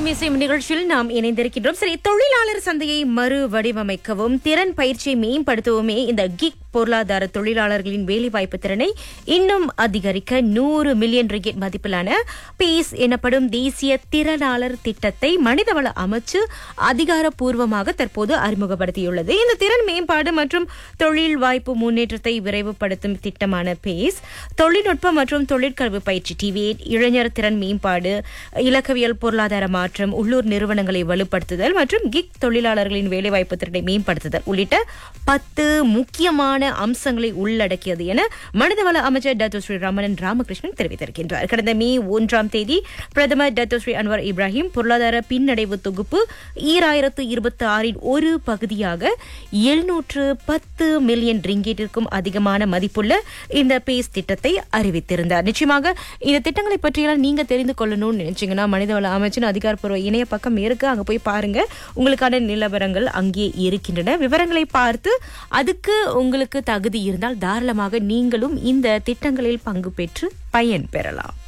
மனதில் இசையும் நிகழ்ச்சியில் நாம் இணைந்திருக்கின்றோம் சரி தொழிலாளர் சந்தையை மறு வடிவமைக்கவும் திறன் பயிற்சியை மேம்படுத்தவுமே இந்த கிக் பொருளாதார தொழிலாளர்களின் வேலைவாய்ப்பு திறனை இன்னும் அதிகரிக்க நூறு மில்லியன் ரிகெட் மதிப்பிலான பீஸ் எனப்படும் தேசிய திறனாளர் திட்டத்தை மனிதவள அமைச்சு அதிகாரப்பூர்வமாக தற்போது அறிமுகப்படுத்தியுள்ளது இந்த திறன் மேம்பாடு மற்றும் தொழில் வாய்ப்பு முன்னேற்றத்தை விரைவுபடுத்தும் திட்டமான பேஸ் தொழில்நுட்ப மற்றும் தொழிற்கல்வி பயிற்சி டிவிஏட் இளைஞர் திறன் மேம்பாடு இலக்கவியல் பொருளாதார மாற்றம் உள்ளூர் நிறுவனங்களை வலுப்படுத்துதல் மற்றும் கிக் தொழிலாளர்களின் வேலைவாய்ப்பு திறனை மேம்படுத்துதல் உள்ளிட்ட பத்து முக்கியமான அம்சங்களை உள்ளடக்கியது என மனிதவள அமைச்சர் டத்தோ ஸ்ரீ ரமணன் ராமகிருஷ்ணன் தெரிவித்திருக்கின்றார் கடந்த மே ஒன்றாம் தேதி பிரதமர் டத்தோ ஸ்ரீ அன்வர் இப்ராஹிம் பொருளாதார பின்னடைவு தொகுப்பு ஈராயிரத்து இருபத்தி ஆறின் ஒரு பகுதியாக எழுநூற்று பத்து மில்லியன் ரிங்கேட்டிற்கும் அதிகமான மதிப்புள்ள இந்த பேஸ் திட்டத்தை அறிவித்திருந்தார் நிச்சயமாக இந்த திட்டங்களை பற்றியெல்லாம் நீங்க தெரிந்து கொள்ளணும்னு நினைச்சீங்கன்னா மனிதவள அமைச்சின் அதிகாரப்பூர்வ இணைய பக்கம் இருக்கு அங்க போய் பாருங்க உங்களுக்கான நிலவரங்கள் அங்கே இருக்கின்றன விவரங்களை பார்த்து அதுக்கு உங்களுக்கு தகுதி இருந்தால் தாராளமாக நீங்களும் இந்த திட்டங்களில் பங்கு பெற்று பயன் பெறலாம்